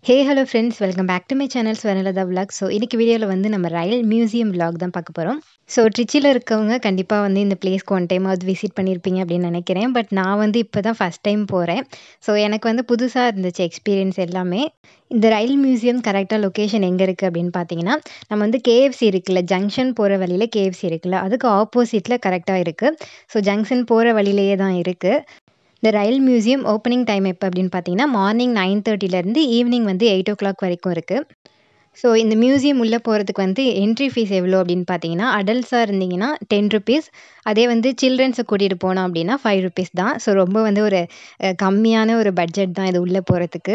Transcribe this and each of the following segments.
Hey hello friends welcome back to my channel Swarnalatha vlog so இன்னைக்கு வீடியோவில் வந்து நம்ம ரயில் மியூசியம் விலாக் தான் பார்க்க போகிறோம் ஸோ ட்ரிச்சியில் இருக்கவங்க கண்டிப்பாக வந்து இந்த பிளேஸ்க்கு ஒன் டைமாவது விசிட் பண்ணியிருப்பீங்க அப்படின்னு நினைக்கிறேன் பட் நான் வந்து இப்போ தான் ஃபஸ்ட் டைம் போகிறேன் ஸோ எனக்கு வந்து புதுசாக இருந்துச்சு எக்ஸ்பீரியன்ஸ் எல்லாமே இந்த ரயில் மியூசியம் கரெக்டாக லொக்கேஷன் எங்கே இருக்குது அப்படின்னு பார்த்தீங்கன்னா நம்ம வந்து கேஎஃப்சி இருக்குல்ல ஜங்ஷன் போகிற வழியில் கேஎஃப்சி இருக்குல்ல அதுக்கு ஆப்போசிட்டில் கரெக்டாக இருக்குது ஸோ ஜங்ஷன் போகிற வழியிலேயே தான் இருக்குது இந்த ரயில் மியூசியம் ஓப்பனிங் டைம் எப்போ அப்படின்னு பார்த்தீங்கன்னா மார்னிங் நைன் தேர்ட்டிலேருந்து ஈவினிங் வந்து எயிட் ஓ கிளாக் வரைக்கும் இருக்குது ஸோ இந்த மியூசியம் உள்ளே போகிறதுக்கு வந்து என்ட்ரி ஃபீஸ் எவ்வளோ அப்படின்னு பார்த்தீங்கன்னா அடல்ட்ஸாக இருந்தீங்கன்னா டென் ருபீஸ் அதே வந்து சில்ட்ரன்ஸை கூட்டிகிட்டு போனோம் அப்படின்னா ஃபைவ் ருபீஸ் தான் ஸோ ரொம்ப வந்து ஒரு அஹ், கம்மியான ஒரு பட்ஜெட் தான் இது உள்ளே போகிறதுக்கு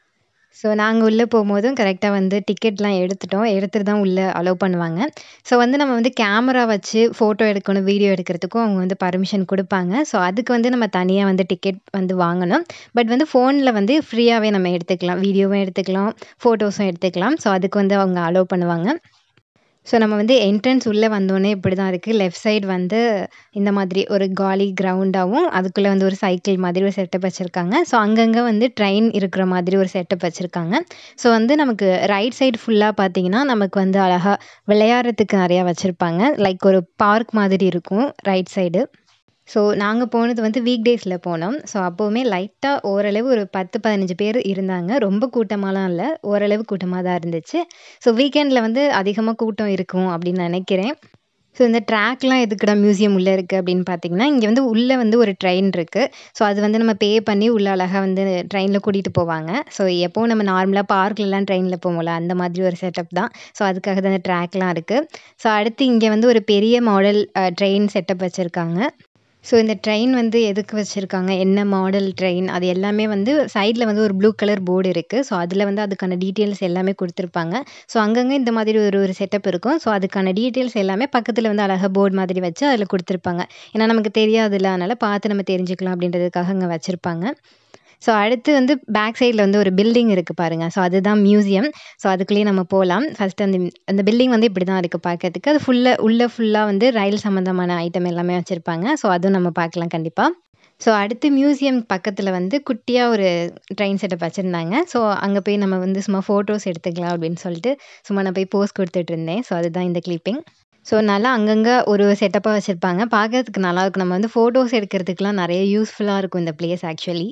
ஸோ நாங்கள் உள்ளே போகும்போதும் கரெக்டாக வந்து டிக்கெட்லாம் எடுத்துட்டோம் எடுத்துட்டு தான் உள்ளே அலோவ் பண்ணுவாங்க ஸோ வந்து நம்ம வந்து கேமரா வச்சு ஃபோட்டோ எடுக்கணும் வீடியோ எடுக்கிறதுக்கும் அவங்க வந்து பர்மிஷன் கொடுப்பாங்க ஸோ அதுக்கு வந்து நம்ம தனியாக வந்து டிக்கெட் வந்து வாங்கணும் பட் வந்து ஃபோனில் வந்து ஃப்ரீயாகவே நம்ம எடுத்துக்கலாம் வீடியோவும் எடுத்துக்கலாம் ஃபோட்டோஸும் எடுத்துக்கலாம் ஸோ அதுக்கு வந்து அவங்க அலோவ் பண்ணுவாங்க ஸோ நம்ம வந்து என்ட்ரன்ஸ் உள்ளே வந்தோடனே இப்படி தான் இருக்குது லெஃப்ட் சைடு வந்து இந்த மாதிரி ஒரு காலி கிரவுண்டாகவும் அதுக்குள்ளே வந்து ஒரு சைக்கிள் மாதிரி ஒரு செட்டப் வச்சுருக்காங்க ஸோ அங்கங்கே வந்து ட்ரெயின் இருக்கிற மாதிரி ஒரு செட்டப் வச்சுருக்காங்க ஸோ வந்து நமக்கு ரைட் சைடு ஃபுல்லாக பார்த்தீங்கன்னா நமக்கு வந்து அழகாக விளையாடுறதுக்கு நிறையா வச்சுருப்பாங்க லைக் ஒரு பார்க் மாதிரி இருக்கும் ரைட் சைடு ஸோ நாங்கள் போனது வந்து வீக் டேஸில் போனோம் ஸோ அப்போவுமே லைட்டாக ஓரளவு ஒரு பத்து பதினஞ்சு பேர் இருந்தாங்க ரொம்ப கூட்டமாலாம் இல்லை ஓரளவு கூட்டமாக தான் இருந்துச்சு ஸோ வீக்கெண்டில் வந்து அதிகமாக கூட்டம் இருக்கும் அப்படின்னு நினைக்கிறேன் ஸோ இந்த ட்ராக்லாம் எதுக்குடா மியூசியம் உள்ளே இருக்குது அப்படின்னு பார்த்தீங்கன்னா இங்கே வந்து உள்ளே வந்து ஒரு ட்ரெயின் இருக்குது ஸோ அது வந்து நம்ம பே பண்ணி உள்ள அழகாக வந்து ட்ரெயினில் கூட்டிகிட்டு போவாங்க ஸோ எப்போவும் நம்ம நார்மலாக பார்க்லலாம் ட்ரெயினில் போவோம்ல அந்த மாதிரி ஒரு செட்டப் தான் ஸோ அதுக்காக தான் இந்த ட்ராக்லாம் இருக்குது ஸோ அடுத்து இங்கே வந்து ஒரு பெரிய மாடல் ட்ரெயின் செட்டப் வச்சுருக்காங்க ஸோ இந்த ட்ரெயின் வந்து எதுக்கு வச்சுருக்காங்க என்ன மாடல் ட்ரெயின் அது எல்லாமே வந்து சைடில் வந்து ஒரு ப்ளூ கலர் போர்டு இருக்குது ஸோ அதில் வந்து அதுக்கான டீட்டெயில்ஸ் எல்லாமே கொடுத்துருப்பாங்க ஸோ அங்கங்கே இந்த மாதிரி ஒரு ஒரு செட்டப் இருக்கும் ஸோ அதுக்கான டீட்டெயில்ஸ் எல்லாமே பக்கத்தில் வந்து அழகாக போர்டு மாதிரி வச்சு அதில் கொடுத்துருப்பாங்க ஏன்னா நமக்கு தெரியாதுல்ல அதனால் பார்த்து நம்ம தெரிஞ்சுக்கலாம் அப்படின்றதுக்காக அங்கே வச்சுருப்பாங்க ஸோ அடுத்து வந்து பேக் சைடில் வந்து ஒரு பில்டிங் இருக்குது பாருங்கள் ஸோ அதுதான் மியூசியம் ஸோ அதுக்குள்ளேயே நம்ம போகலாம் ஃபஸ்ட்டு அந்த அந்த பில்டிங் வந்து இப்படி தான் இருக்குது பார்க்கறதுக்கு அது ஃபுல்லாக உள்ளே ஃபுல்லாக வந்து ரயில் சம்மந்தமான ஐட்டம் எல்லாமே வச்சுருப்பாங்க ஸோ அதுவும் நம்ம பார்க்கலாம் கண்டிப்பாக ஸோ அடுத்து மியூசியம் பக்கத்தில் வந்து குட்டியாக ஒரு ட்ரெயின் செட்டப் வச்சுருந்தாங்க ஸோ அங்கே போய் நம்ம வந்து சும்மா ஃபோட்டோஸ் எடுத்துக்கலாம் அப்படின்னு சொல்லிட்டு சும்மா நான் போய் போஸ் கொடுத்துட்டு இருந்தேன் ஸோ அதுதான் இந்த கிளிப்பிங் ஸோ நல்லா அங்கங்கே ஒரு செட்டப்பாக வச்சுருப்பாங்க பார்க்கறதுக்கு நல்லா இருக்கும் நம்ம வந்து ஃபோட்டோஸ் எடுக்கிறதுக்குலாம் நிறைய யூஸ்ஃபுல்லாக இருக்கும் இந்த பிளேஸ் ஆக்சுவலி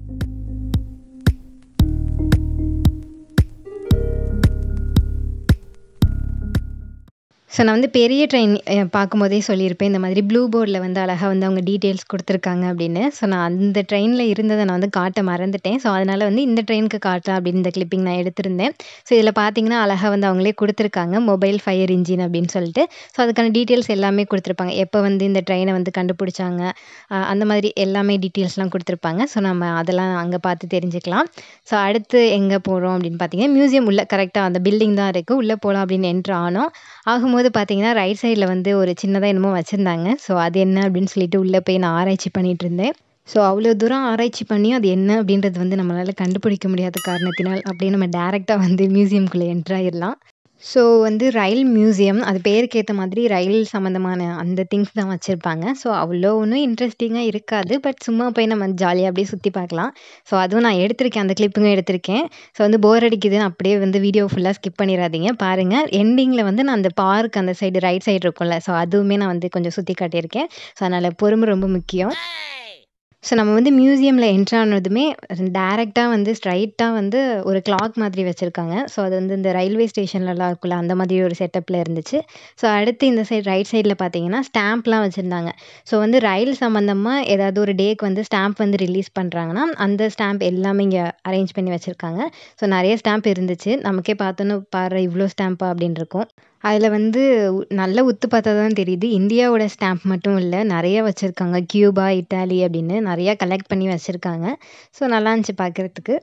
ஸோ நான் வந்து பெரிய ட்ரெயின் பார்க்கும்போதே சொல்லியிருப்பேன் இந்த மாதிரி ப்ளூ போர்டில் வந்து அழகாக வந்து அவங்க டீட்டெயில்ஸ் கொடுத்துருக்காங்க அப்படின்னு ஸோ நான் அந்த ட்ரெயினில் இருந்ததை நான் வந்து காட்ட மறந்துட்டேன் ஸோ அதனால் வந்து இந்த ட்ரெயினுக்கு காட்டலாம் அப்படின்னு இந்த கிளிப்பிங் நான் எடுத்திருந்தேன் ஸோ இதில் பார்த்தீங்கன்னா அழகாக வந்து அவங்களே கொடுத்துருக்காங்க மொபைல் ஃபயர் இன்ஜின் அப்படின்னு சொல்லிட்டு ஸோ அதுக்கான டீட்டெயில்ஸ் எல்லாமே கொடுத்துருப்பாங்க எப்போ வந்து இந்த ட்ரெயினை வந்து கண்டுபிடிச்சாங்க அஹ் அந்த மாதிரி எல்லாமே டீட்டெயில்ஸ்லாம் கொடுத்துருப்பாங்க ஸோ நம்ம அதெல்லாம் அங்கே பார்த்து தெரிஞ்சுக்கலாம் ஸோ அடுத்து எங்கே போகிறோம் அப்படின்னு பார்த்தீங்கன்னா மியூசியம் உள்ள கரெக்டாக அந்த பில்டிங் தான் இருக்குது உள்ளே போகலாம் அப்படின்னு என்ட்ரு ஆனோம் ஆகும்போது பார்த்தீங்கன்னா ரைட் சைடில் வந்து ஒரு சின்னதாக என்னமோ வச்சுருந்தாங்க ஸோ அது என்ன அப்படின்னு சொல்லிட்டு உள்ளே போய் நான் ஆராய்ச்சி பண்ணிட்டு இருந்தேன் ஸோ அவ்வளோ தூரம் ஆராய்ச்சி பண்ணியும் அது என்ன அப்படின்றது வந்து நம்மளால் கண்டுபிடிக்க முடியாத காரணத்தினால் அப்படியே நம்ம டேரெக்டாக வந்து மியூசியம்குள்ளே என்ட்ரு ஆயிடலாம் ஸோ வந்து ரயில் மியூசியம் அது பேருக்கு ஏற்ற மாதிரி ரயில் சம்மந்தமான அந்த திங்ஸ் தான் வச்சுருப்பாங்க ஸோ அவ்வளோ ஒன்றும் இன்ட்ரெஸ்டிங்காக இருக்காது பட் சும்மா போய் நம்ம ஜாலியாக அப்படியே சுற்றி பார்க்கலாம் ஸோ அதுவும் நான் எடுத்திருக்கேன் அந்த கிளிப்புங்க எடுத்திருக்கேன் ஸோ வந்து போர் அடிக்குதுன்னு அப்படியே வந்து வீடியோ ஃபுல்லாக ஸ்கிப் பண்ணிடாதீங்க பாருங்கள் எண்டிங்கில் வந்து நான் அந்த பார்க் அந்த சைடு ரைட் சைடு இருக்கும்ல ஸோ அதுவுமே நான் வந்து கொஞ்சம் சுற்றி காட்டியிருக்கேன் ஸோ அதனால் பொறுமை ரொம்ப முக்கியம் ஸோ நம்ம வந்து மியூசியமில் என்ட்ரு ஆனதுமே டேரெக்டாக வந்து ஸ்ட்ரைட்டாக வந்து ஒரு கிளாக் மாதிரி வச்சுருக்காங்க ஸோ அது வந்து இந்த ரயில்வே ஸ்டேஷன்லலாம் இருக்குல்ல அந்த மாதிரி ஒரு செட்டப்பில் இருந்துச்சு ஸோ அடுத்து இந்த சைடு ரைட் சைடில் பார்த்தீங்கன்னா ஸ்டாம்ப்லாம் வச்சுருந்தாங்க ஸோ வந்து ரயில் சம்மந்தமாக ஏதாவது ஒரு டேக்கு வந்து ஸ்டாம்ப் வந்து ரிலீஸ் பண்ணுறாங்கன்னா அந்த ஸ்டாம்ப் எல்லாமே இங்கே அரேஞ்ச் பண்ணி வச்சுருக்காங்க ஸோ நிறைய ஸ்டாம்ப் இருந்துச்சு நமக்கே பார்த்தோன்னு பாரு இவ்வளோ ஸ்டாம்பா அப்படின்னு இருக்கும் அதில் வந்து உ- நல்லா உத்து பார்த்தா தான் தெரியுது இந்தியாவோட ஸ்டாம்ப் மட்டும் இல்லை நிறைய வச்சுருக்காங்க கியூபா இட்டாலி அப்படின்னு நிறையா கலெக்ட் பண்ணி வச்சுருக்காங்க ஸோ நல்லா இருந்துச்சு பார்க்குறதுக்கு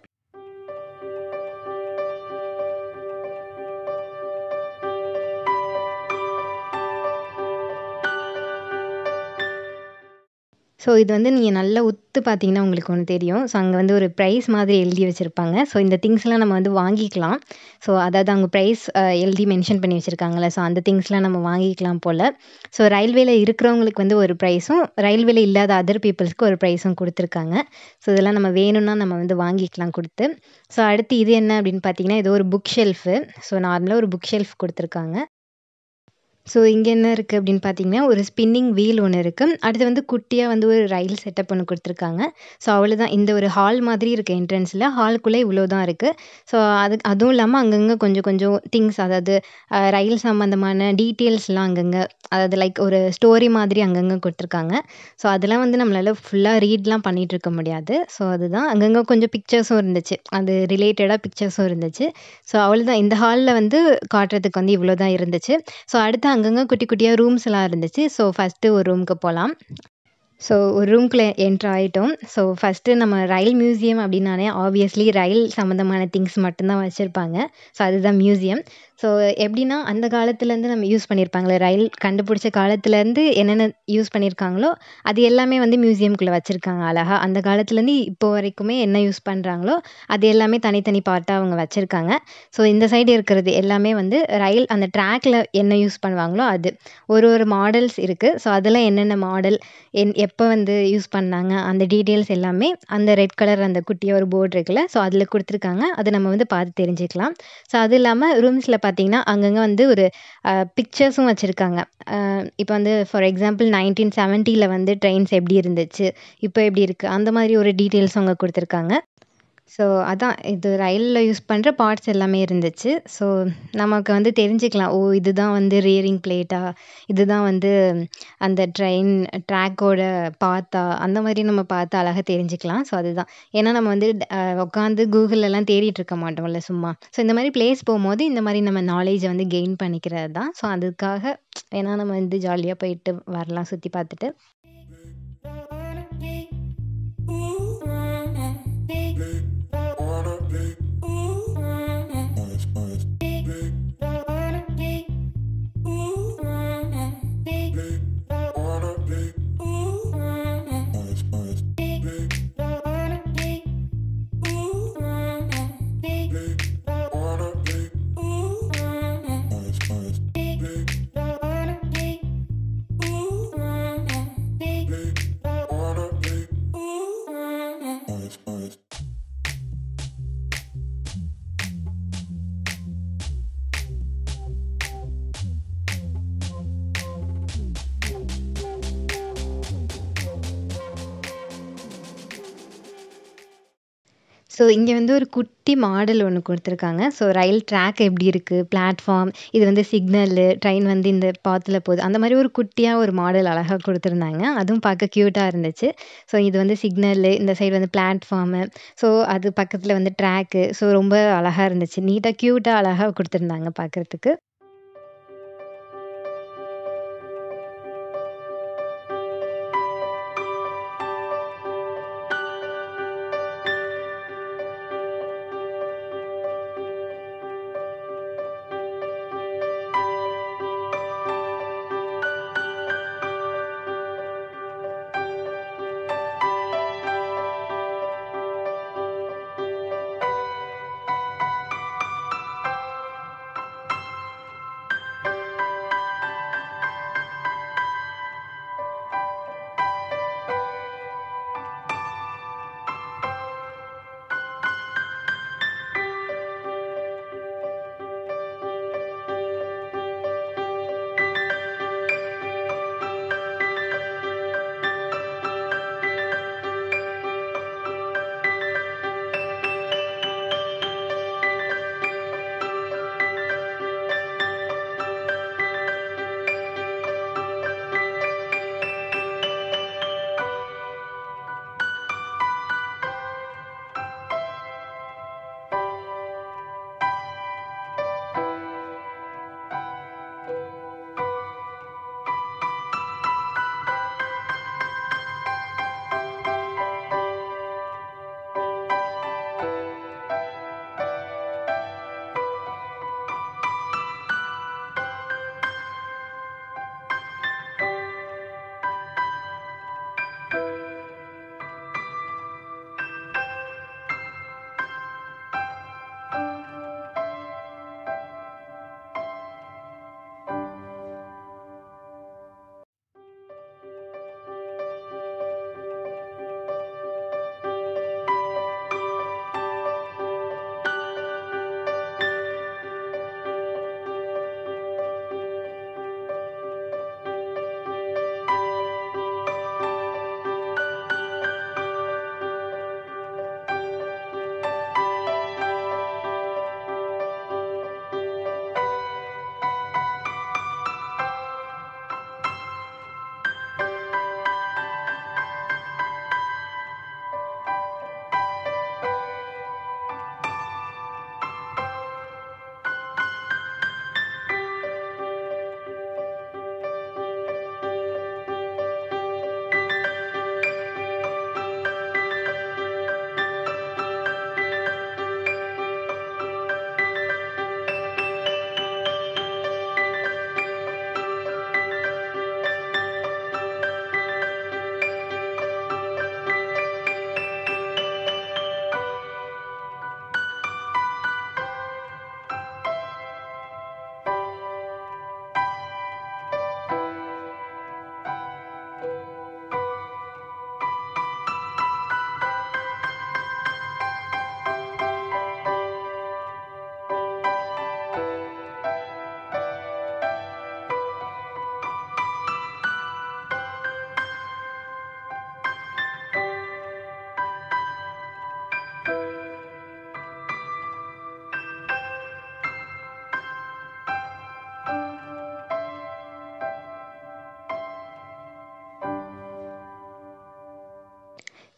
ஸோ இது வந்து நீங்கள் நல்லா உத்து பார்த்தீங்கன்னா உங்களுக்கு ஒன்று தெரியும் ஸோ அங்கே வந்து ஒரு ப்ரைஸ் மாதிரி எழுதி வச்சுருப்பாங்க ஸோ இந்த திங்ஸ்லாம் நம்ம வந்து வாங்கிக்கலாம் ஸோ அதாவது அவங்க ப்ரைஸ் எழுதி மென்ஷன் பண்ணி வச்சுருக்காங்கல்ல ஸோ அந்த திங்ஸ்லாம் நம்ம வாங்கிக்கலாம் போல் ஸோ ரயில்வேல இருக்கிறவங்களுக்கு வந்து ஒரு ப்ரைஸும் ரயில்வேல இல்லாத அதர் பீப்புள்ஸ்க்கு ஒரு ப்ரைஸும் கொடுத்துருக்காங்க ஸோ இதெல்லாம் நம்ம வேணும்னா நம்ம வந்து வாங்கிக்கலாம் கொடுத்து ஸோ அடுத்து இது என்ன அப்படின்னு பார்த்தீங்கன்னா இது ஒரு புக் ஷெல்ஃபு ஸோ நார்மலாக ஒரு புக் ஷெல்ஃப் கொடுத்துருக்காங்க ஸோ இங்கே என்ன இருக்குது அப்படின்னு பார்த்தீங்கன்னா ஒரு ஸ்பின்னிங் வீல் ஒன்று இருக்குது அடுத்து வந்து குட்டியாக வந்து ஒரு ரயில் செட்டப் ஒன்று கொடுத்துருக்காங்க ஸோ அவ்வளோதான் இந்த ஒரு ஹால் மாதிரி இருக்குது என்ட்ரன்ஸில் ஹாலுக்குள்ளே இவ்வளோ தான் இருக்குது ஸோ அது அதுவும் இல்லாமல் அங்கங்கே கொஞ்சம் கொஞ்சம் திங்ஸ் அதாவது அஹ், ரயில் சம்மந்தமான டீட்டெயில்ஸ்லாம் அங்கங்கே அதாவது லைக் ஒரு ஸ்டோரி மாதிரி அங்கங்கே கொடுத்துருக்காங்க ஸோ அதெல்லாம் வந்து நம்மளால் ஃபுல்லாக ரீட்லாம் பண்ணிகிட்டு இருக்க முடியாது ஸோ அதுதான் அங்கங்கே கொஞ்சம் பிக்சர்ஸும் இருந்துச்சு அது ரிலேட்டடாக பிக்சர்ஸும் இருந்துச்சு ஸோ அவ்வளோதான் இந்த ஹாலில் வந்து காட்டுறதுக்கு வந்து இவ்வளோ தான் இருந்துச்சு ஸோ அடுத்து அங்கங்கே குட்டி குட்டியாக ரூம்ஸ் எல்லாம் இருந்துச்சு ஸோ ஃபஸ்ட்டு ஒரு ரூமுக்கு போகலாம் ஸோ ஒரு ரூம்குள்ளே என்ட்ரு ஆகிட்டோம் ஸோ ஃபஸ்ட்டு நம்ம ரயில் மியூசியம் அப்படின்னாலே ஆப்வியஸ்லி ரயில் சம்மந்தமான திங்ஸ் மட்டும்தான் வச்சுருப்பாங்க ஸோ அதுதான் மியூசியம் ஸோ எப்படின்னா அந்த காலத்துலேருந்து நம்ம யூஸ் பண்ணியிருப்பாங்களே ரயில் கண்டுபிடிச்ச காலத்துலேருந்து என்னென்ன யூஸ் பண்ணியிருக்காங்களோ அது எல்லாமே வந்து மியூசியம்குள்ளே வச்சுருக்காங்க அழகா அந்த காலத்துலேருந்து இப்போ வரைக்குமே என்ன யூஸ் பண்ணுறாங்களோ அது எல்லாமே தனித்தனி பார்ட்டாக அவங்க வச்சுருக்காங்க ஸோ இந்த சைடு இருக்கிறது எல்லாமே வந்து ரயில் அந்த ட்ராக்ல என்ன யூஸ் பண்ணுவாங்களோ அது ஒரு ஒரு மாடல்ஸ் இருக்குது ஸோ அதெல்லாம் என்னென்ன மாடல் என் எப்போ வந்து யூஸ் பண்ணாங்க அந்த டீட்டெயில்ஸ் எல்லாமே அந்த ரெட் கலர் அந்த குட்டியாக ஒரு போர்டு இருக்குல்ல ஸோ அதில் கொடுத்துருக்காங்க அதை நம்ம வந்து பார்த்து தெரிஞ்சுக்கலாம் ஸோ அது இல்லாமல் ரூம்ஸில் பார்த்தீங்கன்னா அங்கங்கே வந்து ஒரு பிக்சர்ஸும் வச்சுருக்காங்க இப்போ வந்து ஃபார் எக்ஸாம்பிள் நைன்டீன் செவன்ட்டியில் வந்து ட்ரெயின்ஸ் எப்படி இருந்துச்சு இப்போ எப்படி இருக்குது அந்த மாதிரி ஒரு டீட்டெயில்ஸ் அவங்க கொடுத்துருக்காங்க ஸோ அதான் இது ரயிலில் யூஸ் பண்ணுற பார்ட்ஸ் எல்லாமே இருந்துச்சு ஸோ நமக்கு வந்து தெரிஞ்சுக்கலாம் ஓ இதுதான் வந்து ரியரிங் பிளேட்டா இதுதான் வந்து அந்த ட்ரெயின் ட்ராக்கோட பாத்தா அந்த மாதிரி நம்ம பார்த்து அழகாக தெரிஞ்சுக்கலாம் ஸோ அதுதான் ஏன்னா நம்ம வந்து உட்காந்து கூகுளெல்லாம் தேடிட்டு இருக்க மாட்டோம்ல சும்மா ஸோ இந்த மாதிரி பிளேஸ் போகும்போது இந்த மாதிரி நம்ம நாலேஜை வந்து கெயின் பண்ணிக்கிறது தான் ஸோ அதுக்காக ஏன்னா நம்ம வந்து ஜாலியாக போயிட்டு வரலாம் சுற்றி பார்த்துட்டு ஸோ இங்கே வந்து ஒரு குட்டி மாடல் ஒன்று கொடுத்துருக்காங்க ஸோ ரயில் ட்ராக் எப்படி இருக்குது பிளாட்ஃபார்ம் இது வந்து சிக்னலு ட்ரெயின் வந்து இந்த பாத்தில் போகுது அந்த மாதிரி ஒரு குட்டியாக ஒரு மாடல் அழகாக கொடுத்துருந்தாங்க அதுவும் பார்க்க க்யூட்டாக இருந்துச்சு ஸோ இது வந்து சிக்னலு இந்த சைடு வந்து பிளாட்ஃபார்மு ஸோ அது பக்கத்தில் வந்து ட்ராக்கு ஸோ ரொம்ப அழகாக இருந்துச்சு நீட்டாக க்யூட்டாக அழகாக கொடுத்துருந்தாங்க பார்க்குறதுக்கு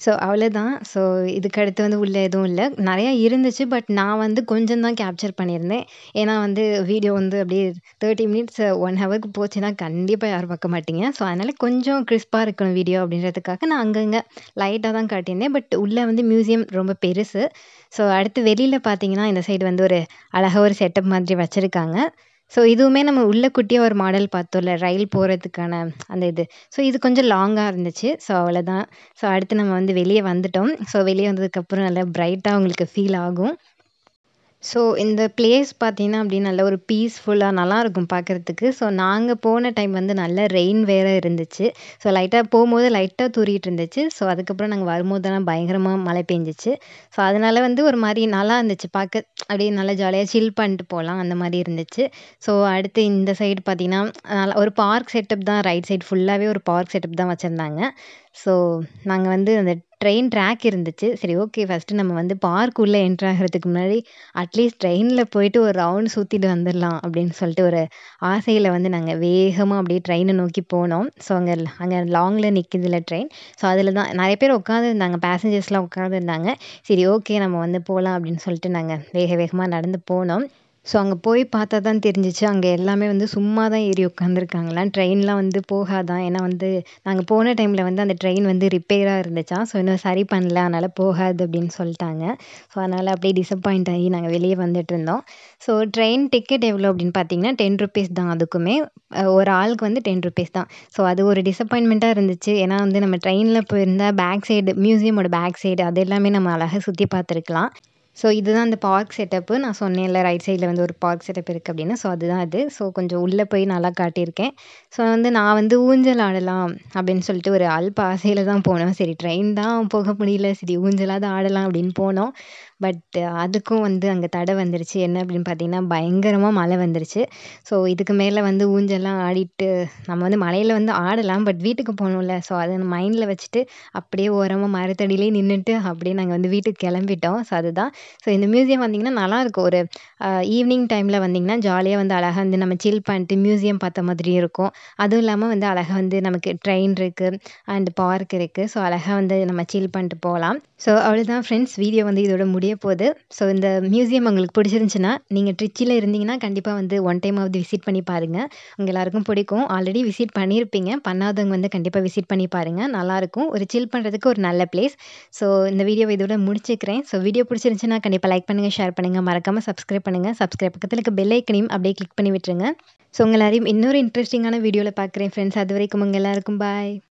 ஸோ அவ்வளோதான். ஸோ இதுக்கு அடுத்து வந்து உள்ள எதுவும் இல்ல. நெறையா இருந்துச்சு. பட் நான் வந்து கொஞ்சம் தான் கேப்சர் பண்ணியிருந்தேன். ஏன்னா வந்து வீடியோ வந்து அப்படியே 30 மினிட்ஸ் 1 ஹவருக்கு போச்சுன்னா கண்டிப்பா யாரும் பார்க்க மாட்டீங்க. ஸோ அதனால கொஞ்சம் கிறிஸ்பா இருக்கணும் வீடியோ அப்படின்றதுக்காக நான் அங்கங்க லைட்டா தான் காட்டியிருந்தேன். பட் உள்ள வந்து மியூசியம் ரொம்ப பெருசு. ஸோ அடுத்து வெளியில பார்த்தீங்கன்னா, இந்த சைடு வந்து ஒரு அழகா ஒரு செட்டப் மாதிரி வச்சிருக்காங்க. ஸோ இதுவுமே நம்ம உள்ள குட்டியா ஒரு மாடல் பார்த்தோம்ல, ரயில் போறதுக்கான அந்த இது. ஸோ இது கொஞ்சம் லாங்கா இருந்துச்சு. ஸோ அவ்வளோதான். ஸோ அடுத்து நம்ம வந்து வெளிய வந்துட்டோம். ஸோ வெளிய வந்ததுக்கப்புறம் நல்லா பிரைட்டா உங்களுக்கு ஃபீல் ஆகும். ஸோ இந்த பிளேஸ் பார்த்தீங்கன்னா, அப்படியே நல்ல ஒரு பீஸ்ஃபுல்லா நல்லாருக்கும் பார்க்கறதுக்கு. ஸோ நாங்க போன டைம் வந்து நல்ல ரெயின் வேற இருந்துச்சு. ஸோ லைட்டா போம்போது லைட்டா தூறிட்டு இருந்துச்சு. ஸோ அதுக்கப்புறம் நாங்க வரும்போதெல்லாம் பயங்கரமா மழை பெஞ்சுச்சு. ஸோ அதனால வந்து ஒரு மாரி நல்லா இருந்துச்சு பார்க்க. அப்படியே நல்லா ஜாலியா சில் பண்ணிட்டு போலாம் அந்த மாரி இருந்துச்சு. ஸோ அடுத்து இந்த சைடு பார்த்தீங்கன்னா, நல்லா ஒரு பார்க் செட்டப் தான் ரைட் சைடு ஃபுல்லாவே ஒரு பார்க் செட்டப் தான் வச்சிருந்தாங்க. ஸோ நாங்க வந்து அந்த ட்ரெயின் ட்ராக் இருந்துச்சு. சரி ஓகே ஃபர்ஸ்ட்டு நம்ம வந்து பார்க் உள்ள என்டர் ஆகுறதுக்கு முன்னாடி அட்லீஸ்ட் ட்ரெயின்ல போயிட்டு ஒரு ரவுண்ட் சுத்திட்டு வந்துடலாம் அப்படின்னு சொல்லிட்டு ஒரு ஆசையில வந்து நாங்க வேகமா அப்படியே ட்ரெயின நோக்கி போனோம். ஸோ அங்க அங்க லாங்ல நிக்குதுல்ல ட்ரெயின். ஸோ அதில தான் நெறைய பேர் உட்காந்துருந்தாங்க. பேசஞ்சர்ஸ்லாம் உட்காந்துருந்தாங்க. சரி ஓகே நம்ம வந்து போலாம் அப்படின்னு சொல்லிட்டு நாங்க வேக வேகமா நடந்து போனோம். ஸோ அங்க போய் பார்த்தா தான் தெரிஞ்சுச்சு. அங்க எல்லாமே வந்து சும்மா தான் ஏறி உட்காந்துருக்காங்களாம். ட்ரெயின்லாம் வந்து போகாதாம். ஏன்னா வந்து நாங்க போன டைம்ல வந்து அந்த ட்ரெயின் வந்து ரிப்பேரா இருந்துச்சாம். ஸோ இன்னும் சரி பண்ணல. அதனால போகாது அப்படின்னு சொல்ட்டாங்க. ஸோ அதனால அப்படியே டிசப்பாயிண்ட் ஆகி நாங்க வெளிய வந்துட்டுருந்தோம். ஸோ ட்ரெயின் டிக்கெட் எவ்வளோ அப்படின்னு பார்த்தீங்கன்னா, ₹10 தான் அதுக்குமே. அ ஒரு ஆளுக்கு வந்து ₹10 தான். ஸோ அது ஒரு டிசப்பாயின்ட்மெண்ட்டா இருந்துச்சு. ஏன்னா வந்து நம்ம ட்ரெயின்ல போயிருந்தா பேக் சைடு மியூசியமோட பேக் சைடு அது எல்லாமே நம்ம அழகா சுத்தி பார்த்துருக்கலாம். ஸோ இதுதான் அந்த பார்க் செட்டப்பு. நான் சொன்னேன்ல ரைட் சைடுல வந்து ஒரு பார்க் செட்டப் இருக்கு அப்படின்னு. ஸோ அதுதான் அது. ஸோ கொஞ்சம் உள்ள போய் நல்லா காட்டியிருக்கேன். ஸோ வந்து நான் வந்து ஊஞ்சல் ஆடலாம் அப்படின்னு சொல்லிட்டு ஒரு அல்ப ஆசையில தான் போனோம். சரி ட்ரெயின் தான் போக முடியல. சரி ஊஞ்சலாவது ஆடலாம் அப்படின்னு போனோம். பட் அதுக்கும் வந்து அங்க தடை வந்துருச்சு. என்ன அப்படின்னு பார்த்தீங்கன்னா, பயங்கரமா மழை வந்துருச்சு. ஸோ இதுக்கு மேல வந்து ஊஞ்சல்லாம் ஆடிட்டு நம்ம வந்து மழையில வந்து ஆடலாம். பட் வீட்டுக்கு போகணும்ல. ஸோ அத மைண்ட்ல வச்சுட்டு அப்படியே ஓரமா மரத்தடியிலேயே நின்னுட்டு அப்படியே நாங்க வந்து வீட்டுக்கு கிளம்பிட்டோம். ஸோ அதுதான். ஸோ இந்த மியூசியம் வந்தீங்கன்னா நல்லாருக்கும். ஒரு அ ஈவினிங் டைம்ல வந்தீங்கன்னா, ஜாலியா வந்து அழகா வந்து நம்ம சில் பண்ணிட்டு மியூசியம் பார்த்த மாதிரியும் இருக்கும். அதுவும் இல்லாம வந்து அழகா வந்து நமக்கு ட்ரெயின் இருக்கு. அண்ட் பார்க் இருக்கு. ஸோ அழகா வந்து நம்ம சில் பண்ணிட்டு போலாம். ஸோ அவ்வளோதான் ஃப்ரெண்ட்ஸ். வீடியோ வந்து இதோட முடிய போது. ஸோ இந்த மியூசியம் உங்களுக்கு பிடிச்சிருந்துச்சுன்னா, நீங்க ட்ரிச்சில இருந்தீங்கன்னா, கண்டிப்பா வந்து ஒன் டைமாவது விசிட் பண்ணி பாருங்க. உங்க எல்லாருக்கும் பிடிக்கும். ஆல்ரெடி விசிட் பண்ணியிருப்பீங்க. பண்ணாதவங்க வந்து கண்டிப்பா விசிட் பண்ணி பாருங்க. நல்லாருக்கும். ஒரு சில் பண்றதுக்கு ஒரு நல்ல பிளேஸ். ஸோ இந்த வீடியோவ இதோட முடிச்சுக்கிறேன். ஸோ வீடியோ பிடிச்சிருந்துச்சுன்னா, கண்டிப்பா லைக் பண்ணுங்க, ஷேர் பண்ணுங்க. மறக்காம சப்ஸ்கிரைப் பண்ணுங்க. சப்ஸ்கிரைப் பக்கத்துல இருக்க பெல் ஐக்கனையும் அப்படியே கிளிக் பண்ணி விட்டுருங்க. ஸோ உங்க எல்லாரையும் இன்னொரு இன்ட்ரஸ்டிங்கான வீடியோல பார்க்குறேன் ஃப்ரெண்ட்ஸ். அதுவரைக்கும் உங்க எல்லாருக்கும் பாய்.